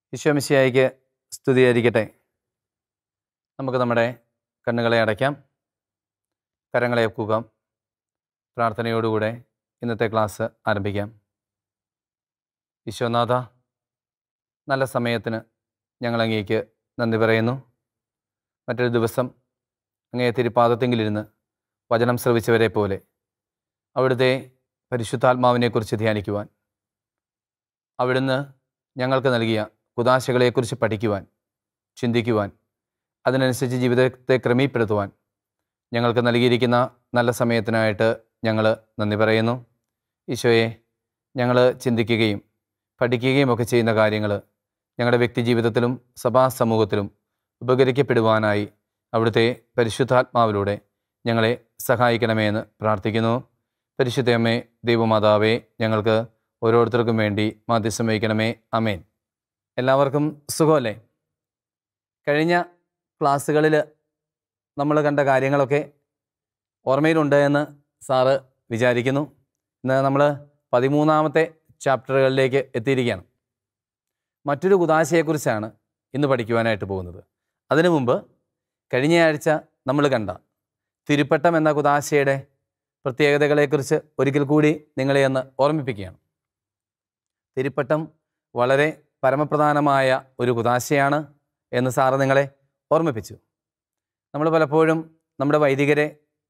ഈശോമിശിയായിക്ക് സ്തുതിയായിരിക്കട്ടെ നമുക്ക് നമ്മുടെ കണ്ണുകളെ അടയ്ക്കാം കരങ്ങളെ ഒക്കുക പ്രാർത്ഥനയോടുകൂടെ ഇന്നത്തെ ക്ലാസ് ആരംഭിക്കാം ഈശോനാഥ നല്ല സമയത്തിന് ഞങ്ങൾ അങ്ങേക്ക് നന്ദി പറയുന്നു മറ്റൊരു ദിവസം അങ്ങേ തിരുപ്പാദത്തെങ്കിലിരുന്ന് വചനം ശ്രവിച്ചവരെ പോലെ അവിടുത്തെ പരിശുദ്ധാത്മാവിനെക്കുറിച്ച് ധ്യാനിക്കുവാൻ അവിടുന്ന് ഞങ്ങൾക്ക് നൽകിയ കുതാശകളെക്കുറിച്ച് പഠിക്കുവാൻ ചിന്തിക്കുവാൻ അതിനനുസരിച്ച് ജീവിതത്തെ ക്രമീപ്പെടുത്തുവാൻ ഞങ്ങൾക്ക് നൽകിയിരിക്കുന്ന നല്ല സമയത്തിനായിട്ട് ഞങ്ങൾ നന്ദി പറയുന്നു ഈശോയെ ഞങ്ങൾ ചിന്തിക്കുകയും പഠിക്കുകയും ഒക്കെ ചെയ്യുന്ന കാര്യങ്ങൾ ഞങ്ങളുടെ വ്യക്തി ജീവിതത്തിലും സഭാ സമൂഹത്തിലും ഉപകരിക്കപ്പെടുവാനായി അവിടുത്തെ പരിശുദ്ധാത്മാവിലൂടെ ഞങ്ങളെ സഹായിക്കണമേ എന്ന് പ്രാർത്ഥിക്കുന്നു പരിശുദ്ധയമ്മേ ദൈവമാതാവേ ഞങ്ങൾക്ക് ഓരോരുത്തർക്കും വേണ്ടി മാധ്യസ്ഥം വഹിക്കണമേ അമേൻ എല്ലാവർക്കും സുഖമല്ലേ കഴിഞ്ഞ ക്ലാസ്സുകളിൽ നമ്മൾ കണ്ട കാര്യങ്ങളൊക്കെ ഓർമ്മയിലുണ്ട് എന്ന് സാറ് വിചാരിക്കുന്നു ഇന്ന് നമ്മൾ പതിമൂന്നാമത്തെ ചാപ്റ്ററുകളിലേക്ക് എത്തിയിരിക്കുകയാണ് മറ്റൊരു കുതാശയെക്കുറിച്ചാണ് ഇന്ന് പഠിക്കുവാനായിട്ട് പോകുന്നത് അതിനു മുമ്പ് കഴിഞ്ഞ ആഴ്ച നമ്മൾ കണ്ട തിരുപ്പട്ടം എന്ന കുതാശയുടെ പ്രത്യേകതകളെക്കുറിച്ച് ഒരിക്കൽ കൂടി നിങ്ങളെ ഒന്ന് ഓർമ്മിപ്പിക്കുകയാണ് തിരുപ്പട്ടം വളരെ പരമപ്രധാനമായ ഒരു കുതാശയാണ് എന്ന് സാറ് നിങ്ങളെ ഓർമ്മിപ്പിച്ചു നമ്മൾ പലപ്പോഴും നമ്മുടെ വൈദികരെ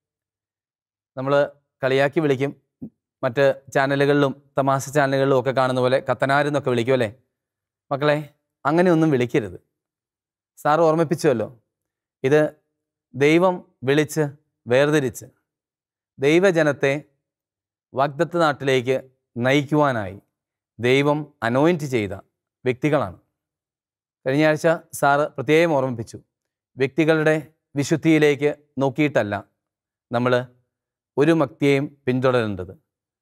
നമ്മൾ കളിയാക്കി വിളിക്കും മറ്റ് ചാനലുകളിലും തമാശ ചാനലുകളിലും ഒക്കെ കാണുന്ന പോലെ കത്തനാരെന്നൊക്കെ വിളിക്കും അല്ലേ മക്കളെ അങ്ങനെയൊന്നും വിളിക്കരുത് സാറ് ഓർമ്മിപ്പിച്ചുവല്ലോ ഇത് ദൈവം വിളിച്ച് വേർതിരിച്ച് ദൈവജനത്തെ വാഗ്ദത്ത് നാട്ടിലേക്ക് നയിക്കുവാനായി ദൈവം അനോയിൻറ്റ് ചെയ്ത വ്യക്തികളാണ് കഴിഞ്ഞ ആഴ്ച സാറ് പ്രത്യേകം ഓർമ്മിപ്പിച്ചു വ്യക്തികളുടെ വിശുദ്ധിയിലേക്ക് നോക്കിയിട്ടല്ല നമ്മൾ ഒരു ഭക്തിയെയും പിന്തുടരേണ്ടത്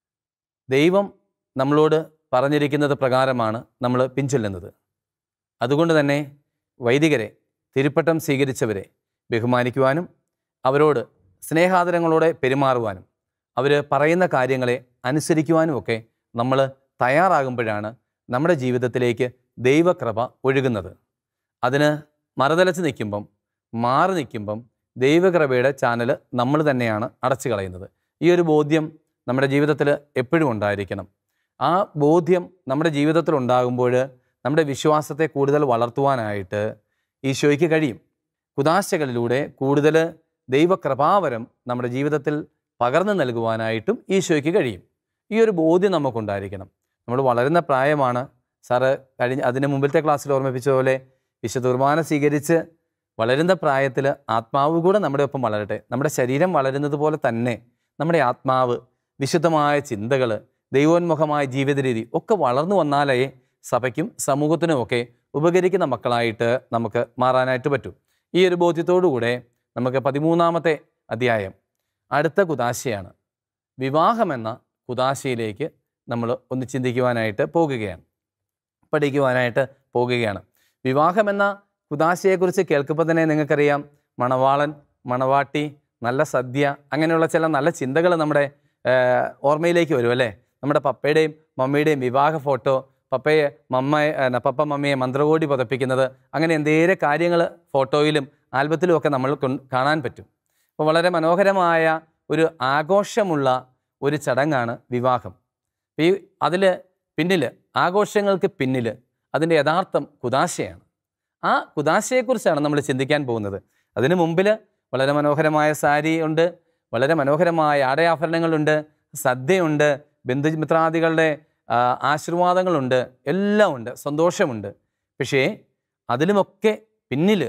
ദൈവം നമ്മളോട് പറഞ്ഞിരിക്കുന്നത് പ്രകാരമാണ് നമ്മൾ പിൻചൊല്ലുന്നത് അതുകൊണ്ട് തന്നെ വൈദികരെ തിരുപ്പട്ടം സ്വീകരിച്ചവരെ ബഹുമാനിക്കുവാനും അവരോട് സ്നേഹാദരങ്ങളോടെ പെരുമാറുവാനും അവർ പറയുന്ന കാര്യങ്ങളെ അനുസരിക്കുവാനും ഒക്കെ നമ്മൾ തയ്യാറാകുമ്പോഴാണ് നമ്മുടെ ജീവിതത്തിലേക്ക് ദൈവകൃപ ഒഴുകുന്നത് അതിന് മറുതലച്ച് നിൽക്കുമ്പം മാറി നിൽക്കുമ്പം ദൈവകൃപയുടെ ചാനൽ നമ്മൾ തന്നെയാണ് അടച്ചു കളയുന്നത് ഈ ഒരു ബോധ്യം നമ്മുടെ ജീവിതത്തിൽ എപ്പോഴും ഉണ്ടായിരിക്കണം ആ ബോധ്യം നമ്മുടെ ജീവിതത്തിൽ ഉണ്ടാകുമ്പോൾ നമ്മുടെ വിശ്വാസത്തെ കൂടുതൽ വളർത്തുവാനായിട്ട് ഈശോയ്ക്ക് കഴിയും കുതാശകളിലൂടെ കൂടുതൽ ദൈവകൃപാവരം നമ്മുടെ ജീവിതത്തിൽ പകർന്നു നൽകുവാനായിട്ടും ഈശോയ്ക്ക് കഴിയും ഈ ഒരു ബോധ്യം നമുക്കുണ്ടായിരിക്കണം നമ്മൾ വളരുന്ന പ്രായമാണ് സാറ് കഴിഞ്ഞ അതിന് മുമ്പിലത്തെ ക്ലാസ്സിൽ ഓർമ്മിപ്പിച്ച പോലെ വിശുദ്ധ കുർബാന സ്വീകരിച്ച് വളരുന്ന പ്രായത്തിൽ ആത്മാവ് കൂടെ നമ്മുടെ ഒപ്പം വളരട്ടെ നമ്മുടെ ശരീരം വളരുന്നത് പോലെ തന്നെ നമ്മുടെ ആത്മാവ് വിശുദ്ധമായ ചിന്തകൾ ദൈവോന്മുഖമായ ജീവിത രീതി ഒക്കെ വളർന്നു വന്നാലേ സഭയ്ക്കും സമൂഹത്തിനും ഒക്കെ ഉപകരിക്കുന്ന മക്കളായിട്ട് നമുക്ക് മാറാനായിട്ട് പറ്റും ഈ ഒരു ബോധ്യത്തോടുകൂടെ നമുക്ക് പതിമൂന്നാമത്തെ അധ്യായം അടുത്ത കുതാശയാണ് വിവാഹമെന്ന കുതാശയിലേക്ക് നമ്മൾ ഒന്ന് ചിന്തിക്കുവാനായിട്ട് പോകുകയാണ് പഠിക്കുവാനായിട്ട് പോകുകയാണ് വിവാഹമെന്ന കുതാശയെക്കുറിച്ച് കേൾക്കുമ്പോൾ തന്നെ നിങ്ങൾക്കറിയാം മണവാളൻ മണവാട്ടി നല്ല സദ്യ അങ്ങനെയുള്ള ചില നല്ല ചിന്തകൾ നമ്മുടെ ഏർ, ഓർമ്മയിലേക്ക് വരും അല്ലേ നമ്മുടെ പപ്പയുടെയും മമ്മിയുടെയും വിവാഹ ഫോട്ടോ പപ്പയെ മമ്മയെ ഏർ, പപ്പ മമ്മിയെ മന്ത്രകോടി പതപ്പിക്കുന്നത് അങ്ങനെ എന്തേലും കാര്യങ്ങൾ ഫോട്ടോയിലും ആൽബത്തിലും ഒക്കെ നമ്മൾ കൊൺ- കാണാൻ പറ്റും അപ്പോൾ വളരെ മനോഹരമായ ഒരു ആഘോഷമുള്ള ഒരു ചടങ്ങാണ് വിവാഹം അപ്പോൾ ഈ അതിൽ പിന്നിൽ ആഘോഷങ്ങൾക്ക് പിന്നിൽ അതിൻ്റെ യഥാർത്ഥം കുതാശയാണ് ആ കുതാശയെക്കുറിച്ചാണ് നമ്മൾ ചിന്തിക്കാൻ പോകുന്നത് അതിനു മുമ്പിൽ വളരെ മനോഹരമായ സാരി ഉണ്ട് വളരെ മനോഹരമായ ആടയാഭരണങ്ങളുണ്ട് സദ്യയുണ്ട് ബന്ധുമിത്രാദികളുടെ ആ, ആശീർവാദങ്ങളുണ്ട് എല്ലാം ഉണ്ട് സന്തോഷമുണ്ട് പക്ഷേ അതിലുമൊക്കെ പിന്നിൽ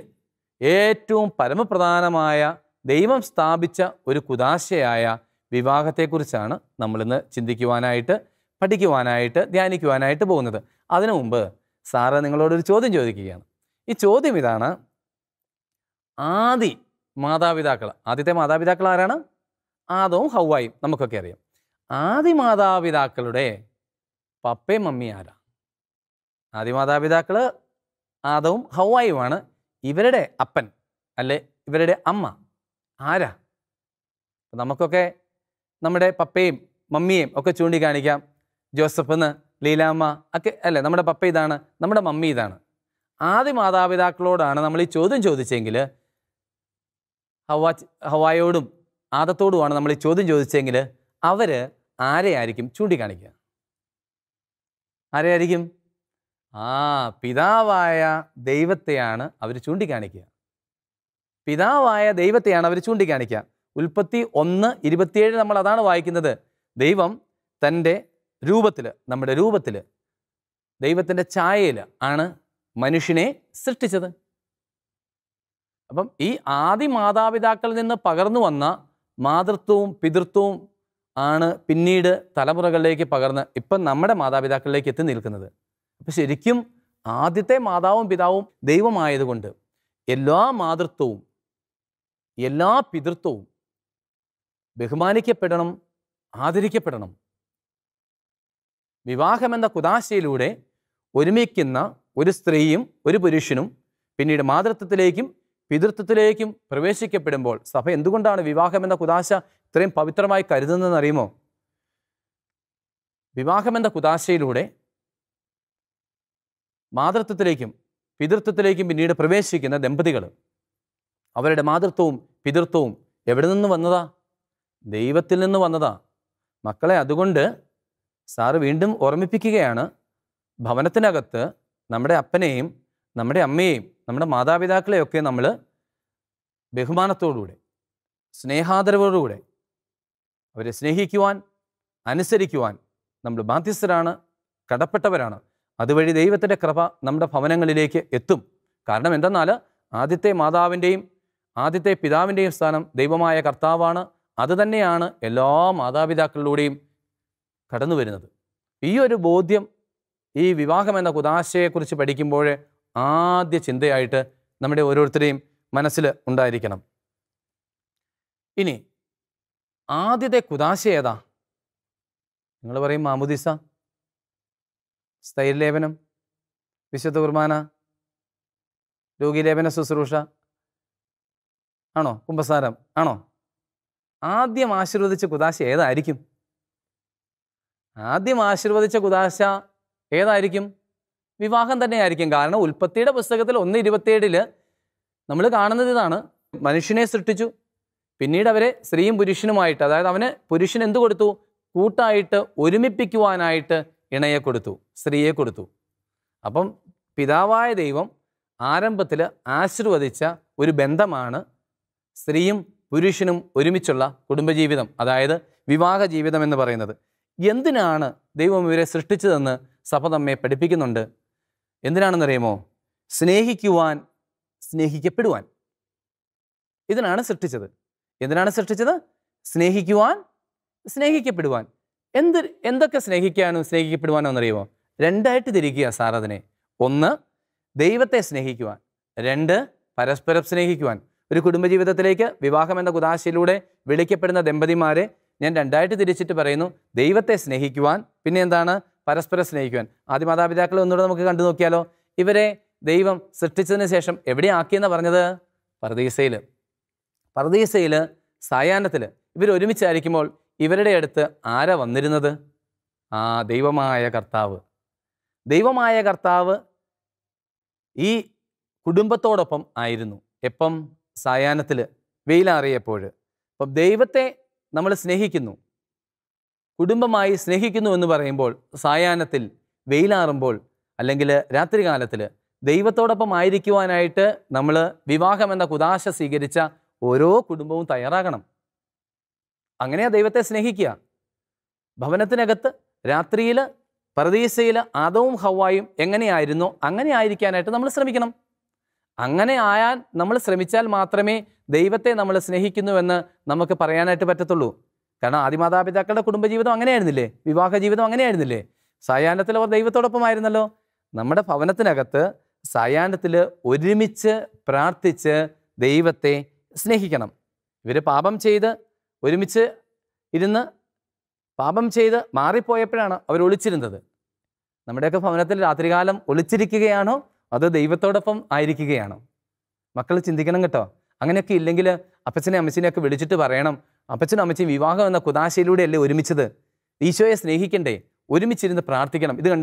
ഏറ്റവും പരമപ്രധാനമായ ദൈവം സ്ഥാപിച്ച ഒരു കുതാശയായ വിവാഹത്തെക്കുറിച്ചാണ് നമ്മളിന്ന് ചിന്തിക്കുവാനായിട്ട് പഠിക്കുവാനായിട്ട് ധ്യാനിക്കുവാനായിട്ട് പോകുന്നത് അതിനു മുമ്പ് സാറ് നിങ്ങളോടൊരു ചോദ്യം ചോദിക്കുകയാണ് ഈ ചോദ്യം ഇതാണ് ആദി മാതാപിതാക്കൾ ആദ്യത്തെ മാതാപിതാക്കൾ ആരാണ് ആദവും ഹൗവായും നമുക്കൊക്കെ അറിയാം ആദി മാതാപിതാക്കളുടെ പപ്പയും മമ്മിയും ആരാ ആദി മാതാപിതാക്കൾ ആദവും ഹൗവായുമാണ് ഇവരുടെ അപ്പൻ അല്ലെ ഇവരുടെ അമ്മ ആരാ നമുക്കൊക്കെ നമ്മുടെ പപ്പയും മമ്മിയും ഒക്കെ ചൂണ്ടിക്കാണിക്കാം ജോസഫ് എന്ന് ലീലാമ്മ ഒക്കെ അല്ലേ നമ്മുടെ പപ്പ ഇതാണ് നമ്മുടെ മമ്മി ഇതാണ് ആദ്യ മാതാപിതാക്കളോടാണ് നമ്മൾ ഈ ചോദ്യം ചോദിച്ചെങ്കിൽ ഹവ ഹവായോടും ആദത്തോടുമാണ് നമ്മൾ ഈ ചോദ്യം ചോദിച്ചെങ്കിൽ അവർ ആരെയായിരിക്കും ചൂണ്ടിക്കാണിക്കുക ആരെയായിരിക്കും ആ പിതാവായ ദൈവത്തെയാണ് അവർ ചൂണ്ടിക്കാണിക്കുക പിതാവായ ദൈവത്തെയാണ് അവർ ചൂണ്ടിക്കാണിക്കുക ഉൽപ്പത്തി ഒന്ന് ഇരുപത്തിയേഴ് നമ്മൾ അതാണ് വായിക്കുന്നത് ദൈവം തൻ്റെ രൂപത്തിൽ നമ്മുടെ രൂപത്തിൽ ദൈവത്തിൻ്റെ ഛായയിൽ ആണ് മനുഷ്യനെ സൃഷ്ടിച്ചത് അപ്പം ഈ ആദി മാതാപിതാക്കളിൽ നിന്ന് പകർന്നു വന്ന മാതൃത്വവും പിതൃത്വവും ആണ് പിന്നീട് തലമുറകളിലേക്ക് പകർന്ന് ഇപ്പം നമ്മുടെ മാതാപിതാക്കളിലേക്ക് എത്തി നിൽക്കുന്നത് അപ്പം ശരിക്കും ആദ്യത്തെ മാതാവും പിതാവും ദൈവമായതുകൊണ്ട് എല്ലാ മാതൃത്വവും എല്ലാ പിതൃത്വവും ബഹുമാനിക്കപ്പെടണം ആദരിക്കപ്പെടണം വിവാഹമെന്ന കുതാശയിലൂടെ ഒരുമിക്കുന്ന ഒരു സ്ത്രീയും ഒരു പുരുഷനും പിന്നീട് മാതൃത്വത്തിലേക്കും പിതൃത്വത്തിലേക്കും പ്രവേശിക്കപ്പെടുമ്പോൾ സഭ എന്തുകൊണ്ടാണ് വിവാഹമെന്ന കുതാശ ഇത്രയും പവിത്രമായി കരുതുന്നതെന്ന് അറിയുമോ വിവാഹമെന്ന കുതാശയിലൂടെ മാതൃത്വത്തിലേക്കും പിതൃത്വത്തിലേക്കും പിന്നീട് പ്രവേശിക്കുന്ന ദമ്പതികൾ അവരുടെ മാതൃത്വവും പിതൃത്വവും എവിടെ നിന്ന് വന്നതാ ദൈവത്തിൽ നിന്ന് വന്നതാ മക്കളെ അതുകൊണ്ട് സാറ് വീണ്ടും ഓർമ്മിപ്പിക്കുകയാണ് ഭവനത്തിനകത്ത് നമ്മുടെ അപ്പനെയും നമ്മുടെ അമ്മയെയും നമ്മുടെ മാതാപിതാക്കളെയൊക്കെ നമ്മൾ ബഹുമാനത്തോടുകൂടെ സ്നേഹാദരവോടുകൂടെ അവരെ സ്നേഹിക്കുവാൻ അനുസരിക്കുവാൻ നമ്മൾ ബാധ്യസ്ഥരാണ് കടപ്പെട്ടവരാണ് അതുവഴി ദൈവത്തിൻ്റെ കൃപ നമ്മുടെ ഭവനങ്ങളിലേക്ക് എത്തും കാരണം എന്തെന്നാൽ ആദ്യത്തെ മാതാവിൻ്റെയും ആദ്യത്തെ പിതാവിൻ്റെയും സ്ഥാനം ദൈവമായ കർത്താവാണ് അതുതന്നെയാണ് എല്ലാ മാതാപിതാക്കളിലൂടെയും കടന്നു വരുന്നത് ഈ ഒരു ബോധ്യം ഈ വിവാഹം എന്ന കുതാശയെക്കുറിച്ച് പഠിക്കുമ്പോൾ ആദ്യ ചിന്തയായിട്ട് നമ്മുടെ ഓരോരുത്തരെയും മനസ്സിൽ ഉണ്ടായിരിക്കണം ഇനി ആദ്യത്തെ കുതാശ ഏതാ നിങ്ങൾ പറയും മാമുദിസ സ്ഥൈര്യലേപനം വിശുദ്ധ കുർബാന രോഗീലേപന ശുശ്രൂഷ ആണോ കുംഭസാരം ആണോ ആദ്യം ആശീർവദിച്ച കുതാശ ഏതായിരിക്കും ആദ്യം ആശീർവദിച്ച കുതാശ ഏതായിരിക്കും വിവാഹം തന്നെയായിരിക്കും കാരണം ഉൽപ്പത്തിയുടെ പുസ്തകത്തിൽ ഒന്ന് ഇരുപത്തിയേഴില് നമ്മൾ കാണുന്നത് ഇതാണ് മനുഷ്യനെ സൃഷ്ടിച്ചു പിന്നീട് അവരെ സ്ത്രീയും പുരുഷനുമായിട്ട് അതായത് അവന് പുരുഷൻ എന്തു കൊടുത്തു കൂട്ടായിട്ട് ഒരുമിപ്പിക്കുവാനായിട്ട് ഇണയെ കൊടുത്തു സ്ത്രീയെ കൊടുത്തു അപ്പം പിതാവായ ദൈവം ആരംഭത്തിൽ ആശീർവദിച്ച ഒരു ബന്ധമാണ് സ്ത്രീയും പുരുഷനും ഒരുമിച്ചുള്ള കുടുംബജീവിതം അതായത് വിവാഹ ജീവിതം എന്ന് പറയുന്നത് എന്തിനാണ് ദൈവം ഇവരെ സൃഷ്ടിച്ചതെന്ന് സഭ നമ്മെ പഠിപ്പിക്കുന്നുണ്ട് എന്തിനാണെന്നറിയുമോ സ്നേഹിക്കുവാൻ സ്നേഹിക്കപ്പെടുവാൻ ഇതിനാണ് സൃഷ്ടിച്ചത് എന്തിനാണ് സൃഷ്ടിച്ചത് സ്നേഹിക്കുവാൻ സ്നേഹിക്കപ്പെടുവാൻ എന്ത് എന്തൊക്കെ സ്നേഹിക്കാനും സ്നേഹിക്കപ്പെടുവാനോ എന്നറിയുമോ രണ്ടായിട്ട് തിരിക്കുക സാർ അതിനെ ഒന്ന് ദൈവത്തെ സ്നേഹിക്കുവാൻ രണ്ട് പരസ്പരം സ്നേഹിക്കുവാൻ ഒരു കുടുംബജീവിതത്തിലേക്ക് വിവാഹം എന്ന കുതാശയിലൂടെ വിളിക്കപ്പെടുന്ന ദമ്പതിമാരെ ഞാൻ രണ്ടായിട്ട് തിരിച്ചിട്ട് പറയുന്നു ദൈവത്തെ സ്നേഹിക്കുവാൻ പിന്നെ എന്താണ് പരസ്പരം സ്നേഹിക്കുവാൻ ആദ്യ മാതാപിതാക്കളെ ഒന്നുകൂടെ നമുക്ക് കണ്ടു നോക്കിയാലോ ഇവരെ ദൈവം സൃഷ്ടിച്ചതിന് ശേഷം എവിടെ ആക്കിയെന്ന് പറഞ്ഞത് പർദീസയിൽ പർദീസയിൽ സായാഹ്നത്തിൽ ഇവർ ഒരുമിച്ചായിരിക്കുമ്പോൾ ഇവരുടെ അടുത്ത് ആരാ വന്നിരുന്നത് ആ ദൈവമായ കർത്താവ് ദൈവമായ കർത്താവ് ഈ കുടുംബത്തോടൊപ്പം ആയിരുന്നു എപ്പം സായാഹ്നത്തിൽ വെയിലാറിയപ്പോൾ അപ്പം ദൈവത്തെ നമ്മൾ സ്നേഹിക്കുന്നു കുടുംബമായി സ്നേഹിക്കുന്നു എന്ന് പറയുമ്പോൾ സായാഹ്നത്തിൽ വെയിലാറുമ്പോൾ അല്ലെങ്കിൽ രാത്രികാലത്തിൽ ദൈവത്തോടൊപ്പം ആയിരിക്കുവാനായിട്ട് നമ്മൾ വിവാഹം എന്ന കുതാശ സ്വീകരിച്ച ഓരോ കുടുംബവും തയ്യാറാകണം അങ്ങനെയാ ദൈവത്തെ സ്നേഹിക്കുക ഭവനത്തിനകത്ത് രാത്രിയിൽ പരദീസയിൽ ആദവും ഹവായും എങ്ങനെയായിരുന്നോ അങ്ങനെ ആയിരിക്കാനായിട്ട് നമ്മൾ ശ്രമിക്കണം അങ്ങനെ ആയാൻ നമ്മൾ ശ്രമിച്ചാൽ മാത്രമേ ദൈവത്തെ നമ്മൾ സ്നേഹിക്കുന്നുവെന്ന് നമുക്ക് പറയാനായിട്ട് പറ്റത്തുള്ളൂ കാരണം ആദിമാതാപിതാക്കളുടെ കുടുംബജീവിതം അങ്ങനെയായിരുന്നില്ലേ വിവാഹ ജീവിതം അങ്ങനെയായിരുന്നില്ലേ സായാഹ്നത്തിൽ അവർ ദൈവത്തോടൊപ്പം ആയിരുന്നല്ലോ നമ്മുടെ ഭവനത്തിനകത്ത് സായാഹ്നത്തിൽ ഒരുമിച്ച് പ്രാർത്ഥിച്ച് ദൈവത്തെ സ്നേഹിക്കണം ഇവർ പാപം ചെയ്ത് ഒരുമിച്ച് ഇരുന്ന് പാപം ചെയ്ത് മാറിപ്പോയപ്പോഴാണ് അവർ ഒളിച്ചിരുന്നത് നമ്മുടെയൊക്കെ ഭവനത്തിൽ രാത്രികാലം ഒളിച്ചിരിക്കുകയാണോ അത് ദൈവത്തോടൊപ്പം ആയിരിക്കുകയാണോ മക്കൾ ചിന്തിക്കണം കേട്ടോ അങ്ങനെയൊക്കെ ഇല്ലെങ്കിൽ അപ്പച്ചനെ അമ്മച്ചിനെയൊക്കെ വിളിച്ചിട്ട് പറയണം അപ്പച്ചനും അമ്മച്ചിയും വിവാഹം എന്ന കുതാശയിലൂടെയല്ലേ ഒരുമിച്ചത് ഈശോയെ സ്നേഹിക്കണ്ടേ ഒരുമിച്ചിരുന്ന് പ്രാർത്ഥിക്കണം ഇത് കണ്ടോ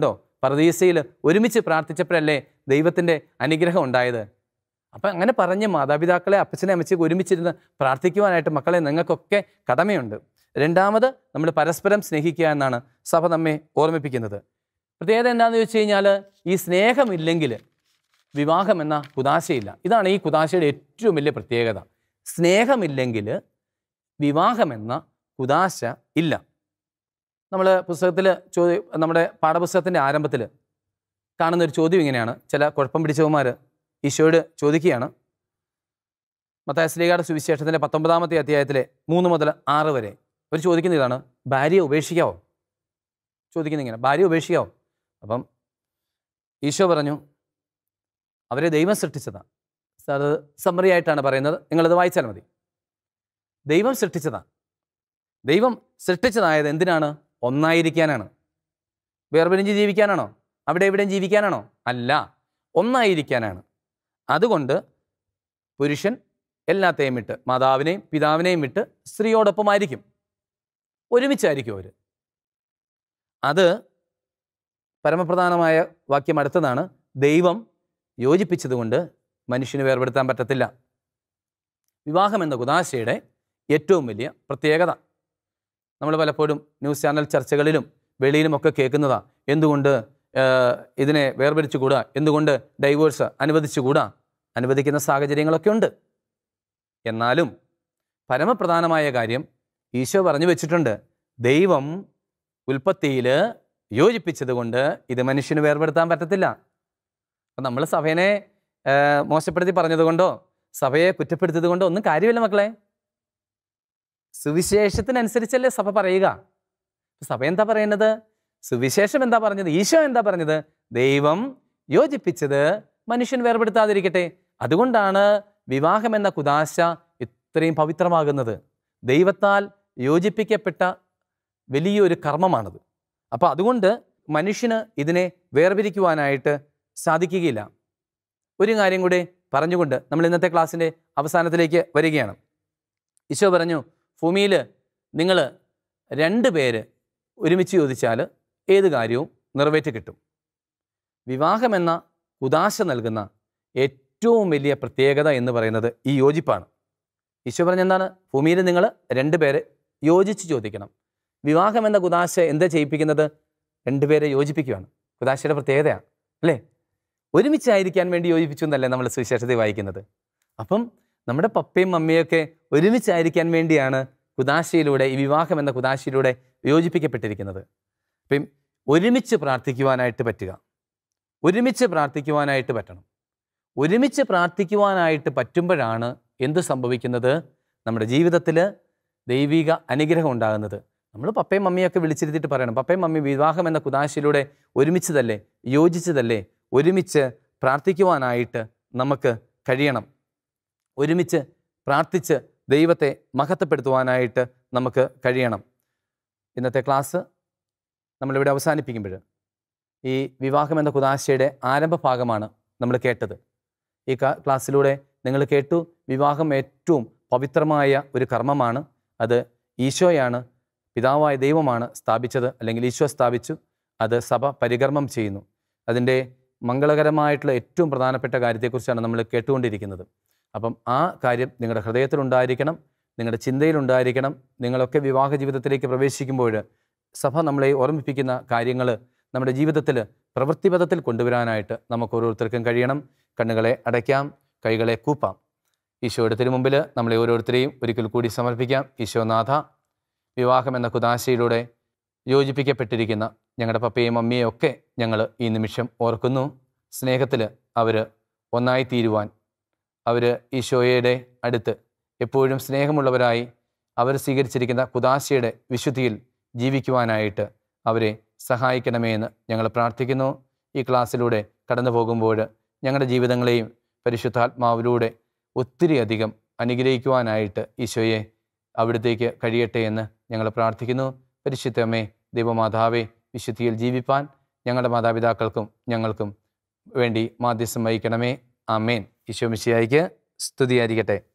പർദീസയിൽ ഒരുമിച്ച് പ്രാർത്ഥിച്ചപ്പോഴല്ലേ ദൈവത്തിൻ്റെ അനുഗ്രഹം ഉണ്ടായത് അപ്പം അങ്ങനെ പറഞ്ഞ് മാതാപിതാക്കളെ അപ്പച്ചനെ അമ്മച്ചൊക്കെ ഒരുമിച്ചിരുന്ന് പ്രാർത്ഥിക്കുവാനായിട്ട് മക്കളെ നിങ്ങൾക്കൊക്കെ കടമയുണ്ട് രണ്ടാമത് നമ്മൾ പരസ്പരം സ്നേഹിക്കുക എന്നാണ് സഭ നമ്മെ ഓർമ്മിപ്പിക്കുന്നത് പ്രത്യേകത എന്താണെന്ന് ചോദിച്ചു കഴിഞ്ഞാൽ ഈ സ്നേഹമില്ലെങ്കിൽ വിവാഹം എന്ന കുതാശയില്ല ഇതാണ് ഈ കുതാശയുടെ ഏറ്റവും വലിയ പ്രത്യേകത സ്നേഹമില്ലെങ്കിൽ വിവാഹമെന്ന കുതാശ ഇല്ല നമ്മൾ പുസ്തകത്തിൽ ചോദ്യം നമ്മുടെ പാഠപുസ്തകത്തിൻ്റെ ആരംഭത്തിൽ കാണുന്ന ഒരു ചോദ്യം ഇങ്ങനെയാണ് ചില കുഴപ്പം പിടിച്ചവന്മാർ ഈശോയോട് ചോദിക്കുകയാണ് മത്തായ ശ്രീകാരുടെ സുവിശേഷത്തിൻ്റെ പത്തൊമ്പതാമത്തെ അധ്യായത്തിലെ മൂന്ന് മുതൽ ആറ് വരെ അവർ ചോദിക്കുന്ന ഇതാണ് ഭാര്യയെ ഉപേക്ഷിക്കാവോ ചോദിക്കുന്ന ഇങ്ങനെ ഭാര്യ ഉപേക്ഷിക്കാവോ അപ്പം ഈശോ പറഞ്ഞു അവരെ ദൈവം സൃഷ്ടിച്ചതാണ് അത് സമ്മറി ആയിട്ടാണ് പറയുന്നത് നിങ്ങളത് വായിച്ചാൽ മതി ദൈവം സൃഷ്ടിച്ചതാണ് ദൈവം സൃഷ്ടിച്ചതായത് എന്തിനാണ് ഒന്നായിരിക്കാനാണ് വേർപിരിഞ്ഞ് ജീവിക്കാനാണോ അവിടെ എവിടെയും ജീവിക്കാനാണോ അല്ല ഒന്നായിരിക്കാനാണ് അതുകൊണ്ട് പുരുഷൻ എല്ലാത്തെയും വിട്ട് മാതാവിനെയും പിതാവിനെയും വിട്ട് സ്ത്രീയോടൊപ്പമായിരിക്കും ഒരുമിച്ചായിരിക്കും അവർ അത് പരമപ്രധാനമായ വാക്യം അടുത്തതാണ് ദൈവം യോജിപ്പിച്ചതുകൊണ്ട് മനുഷ്യന് വേർപെടുത്താൻ പറ്റത്തില്ല വിവാഹം എന്ന കുതാശയുടെ ഏറ്റവും വലിയ പ്രത്യേകത നമ്മൾ പലപ്പോഴും ന്യൂസ് ചാനൽ ചർച്ചകളിലും വെളിയിലുമൊക്കെ കേൾക്കുന്നതാ എന്തുകൊണ്ട് ഏഹ്, ഇതിനെ വേർപിരിച്ചുകൂടാ എന്തുകൊണ്ട് ഡൈവോഴ്സ് അനുവദിച്ചുകൂടാ അനുവദിക്കുന്ന സാഹചര്യങ്ങളൊക്കെ ഉണ്ട് എന്നാലും പരമപ്രധാനമായ കാര്യം ഈശോ പറഞ്ഞു വെച്ചിട്ടുണ്ട് ദൈവം ഉൽപ്പത്തിയിൽ യോജിപ്പിച്ചത് കൊണ്ട് ഇത് മനുഷ്യന് വേർപെടുത്താൻ പറ്റത്തില്ല അപ്പം നമ്മൾ സഭയെ ഏഹ്, മോശപ്പെടുത്തി പറഞ്ഞതുകൊണ്ടോ സഭയെ കുറ്റപ്പെടുത്തിയത് കൊണ്ടോ ഒന്നും കാര്യമില്ല മക്കളെ സുവിശേഷത്തിനനുസരിച്ചല്ലേ സഭ പറയുക സഭ എന്താ പറയുന്നത് സുവിശേഷം എന്താ പറഞ്ഞത് ഈശോ എന്താ പറഞ്ഞത് ദൈവം യോജിപ്പിച്ചത് മനുഷ്യൻ വേർപെടുത്താതിരിക്കട്ടെ അതുകൊണ്ടാണ് വിവാഹം എന്ന കുതാശ ഇത്രയും പവിത്രമാകുന്നത് ദൈവത്താൽ യോജിപ്പിക്കപ്പെട്ട വലിയൊരു കർമ്മമാണത് അപ്പോൾ അതുകൊണ്ട് മനുഷ്യന് ഇതിനെ വേർപിരിക്കുവാനായിട്ട് സാധിക്കുകയില്ല ഒരു കാര്യം കൂടി പറഞ്ഞുകൊണ്ട് നമ്മൾ ഇന്നത്തെ ക്ലാസ്സിൻ്റെ അവസാനത്തിലേക്ക് വരികയാണ് ഈശോ പറഞ്ഞു ഭൂമിയിൽ നിങ്ങൾ രണ്ട് പേര് ഒരുമിച്ച് ചോദിച്ചാൽ ഏത് കാര്യവും നിറവേറ്റി കിട്ടും വിവാഹമെന്ന ഉദാശ നൽകുന്ന ഏറ്റവും വലിയ പ്രത്യേകത എന്ന് പറയുന്നത് ഈ യോജിപ്പാണ് ഈശോ പറഞ്ഞ എന്താണ് ഭൂമിയിൽ നിങ്ങൾ രണ്ട് പേരെ യോജിച്ച് ചോദിക്കണം വിവാഹം എന്ന കുതാശ എന്താ ചെയ്യിപ്പിക്കുന്നത് രണ്ടുപേരെ യോജിപ്പിക്കുകയാണ് കുതാശയുടെ പ്രത്യേകതയാണ് അല്ലേ ഒരുമിച്ചായിരിക്കാൻ വേണ്ടി യോജിപ്പിച്ചു എന്നല്ലേ നമ്മൾ സുവിശേഷത്തിൽ വായിക്കുന്നത് അപ്പം നമ്മുടെ പപ്പയും മമ്മിയൊക്കെ ഒരുമിച്ചായിരിക്കാൻ വേണ്ടിയാണ് കുതാശയിലൂടെ ഈ വിവാഹം എന്ന കുതാശയിലൂടെ യോജിപ്പിക്കപ്പെട്ടിരിക്കുന്നത് അപ്പം ഒരുമിച്ച് പ്രാർത്ഥിക്കുവാനായിട്ട് പറ്റുക ഒരുമിച്ച് പ്രാർത്ഥിക്കുവാനായിട്ട് പറ്റണം ഒരുമിച്ച് പ്രാർത്ഥിക്കുവാനായിട്ട് പറ്റുമ്പോഴാണ് എന്ത് സംഭവിക്കുന്നത് നമ്മുടെ ജീവിതത്തിൽ ദൈവിക അനുഗ്രഹം ഉണ്ടാകുന്നത് നമ്മൾ പപ്പയും മമ്മിയൊക്കെ വിളിച്ചിരുത്തിയിട്ട് പറയണം പപ്പയും മമ്മി വിവാഹം എന്ന കുതാശയിലൂടെ ഒരുമിച്ചതല്ലേ യോജിച്ചതല്ലേ ഒരുമിച്ച് പ്രാർത്ഥിക്കുവാനായിട്ട് നമുക്ക് കഴിയണം ഒരുമിച്ച് പ്രാർത്ഥിച്ച് ദൈവത്തെ മഹത്വപ്പെടുത്തുവാനായിട്ട് നമുക്ക് കഴിയണം ഇന്നത്തെ ക്ലാസ് നമ്മളിവിടെ അവസാനിപ്പിക്കുമ്പോൾ ഈ വിവാഹം എന്ന കുതാശയുടെ ആരംഭ ഭാഗമാണ് നമ്മൾ കേട്ടത് ഈ ക- ക്ലാസ്സിലൂടെ നിങ്ങൾ കേട്ടു വിവാഹം ഏറ്റവും പവിത്രമായ ഒരു കർമ്മമാണ് അത് ഈശോയാണ് പിതാവായ ദൈവമാണ് സ്ഥാപിച്ചത് അല്ലെങ്കിൽ ഈശോ സ്ഥാപിച്ചു അത് സഭ പരികർമ്മം ചെയ്യുന്നു അതിൻ്റെ മംഗളകരമായിട്ടുള്ള ഏറ്റവും പ്രധാനപ്പെട്ട കാര്യത്തെക്കുറിച്ചാണ് നമ്മൾ കേട്ടുകൊണ്ടിരിക്കുന്നത് അപ്പം ആ കാര്യം നിങ്ങളുടെ ഹൃദയത്തിലുണ്ടായിരിക്കണം നിങ്ങളുടെ ചിന്തയിലുണ്ടായിരിക്കണം നിങ്ങളൊക്കെ വിവാഹ ജീവിതത്തിലേക്ക് പ്രവേശിക്കുമ്പോൾ സഭ നമ്മളെ ഓർമ്മിപ്പിക്കുന്ന കാര്യങ്ങൾ നമ്മുടെ ജീവിതത്തിൽ പ്രവൃത്തിപഥത്തിൽ കൊണ്ടുവരാനായിട്ട് നമുക്ക് ഓരോരുത്തർക്കും കഴിയണം കണ്ണുകളെ അടയ്ക്കാം കൈകളെ കൂപ്പാം ഈശോയുടെ തിരുമുമ്പിൽ നമ്മളെ ഓരോരുത്തരെയും ഒരിക്കൽ കൂടി സമർപ്പിക്കാം ഈശോനാഥ വിവാഹം എന്ന കുതാശയിലൂടെ യോജിപ്പിക്കപ്പെട്ടിരിക്കുന്ന ഞങ്ങളുടെ പപ്പയും മമ്മിയും ഒക്കെ ഞങ്ങൾ ഈ നിമിഷം ഓർക്കുന്നു സ്നേഹത്തിൽ അവർ ഒന്നായി തീരുവാൻ അവർ ഈശോയുടെ അടുത്ത് എപ്പോഴും സ്നേഹമുള്ളവരായി അവർ സ്വീകരിച്ചിരിക്കുന്ന കുതാശയുടെ വിശുദ്ധിയിൽ ജീവിക്കുവാനായിട്ട് അവരെ സഹായിക്കണമേ എന്ന് ഞങ്ങൾ പ്രാർത്ഥിക്കുന്നു ഈ ക്ലാസ്സിലൂടെ കടന്നു പോകുമ്പോൾ ഞങ്ങളുടെ ജീവിതങ്ങളെയും പരിശുദ്ധാത്മാവിലൂടെ ഒത്തിരി അധികം അനുഗ്രഹിക്കുവാനായിട്ട് ഈശോയെ അവിടത്തേക്ക് കഴിയട്ടെ എന്ന് ഞങ്ങൾ പ്രാർത്ഥിക്കുന്നു പരിശുദ്ധമേ ദൈവമാതാവേ വിശുദ്ധിയിൽ ജീവിപ്പാൻ ഞങ്ങളുടെ മാതാപിതാക്കൾക്കും ഞങ്ങൾക്കും വേണ്ടി മാധ്യസ്ഥം വഹിക്കണമേ ആമേൻ ഈശോ മിശിയായിക്ക് സ്തുതിയായിരിക്കട്ടെ